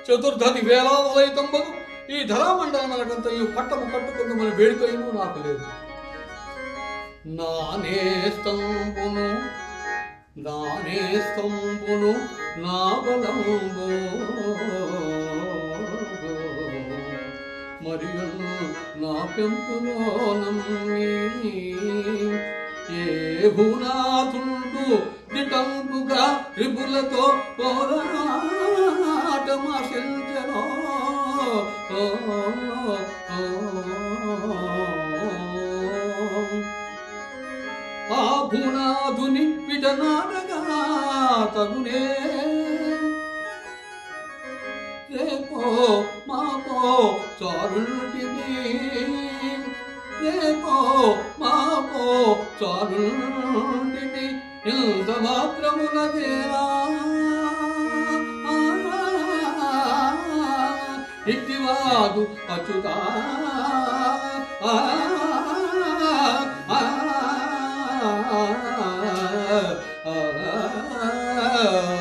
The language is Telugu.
చతుర్ధని వేలావలయితంబగు ఈ ధరామండలకంత ఈ పట్టము కట్టుకున్న మన వేడుకలను నాకు లేదు నానే స్తంభును నానే స్తంభును నా బలంబో మరియు నా పెంపులో నమ్మి ఏ భూనాథుండు దిటంపుగా రిపులతో పోరాటమాశించనో ఓ, ఓ, ఓ. ఆ భూనాథుని విడనాడగా తగునే రేపో మాపో చారుంటిని రేపో మాపో చారుంటిని ఇంత మాత్రమునదేరా ఇట్టివాదు అచ్యుతా ఆ, ఆ, ఆ, ఆ, ఆ.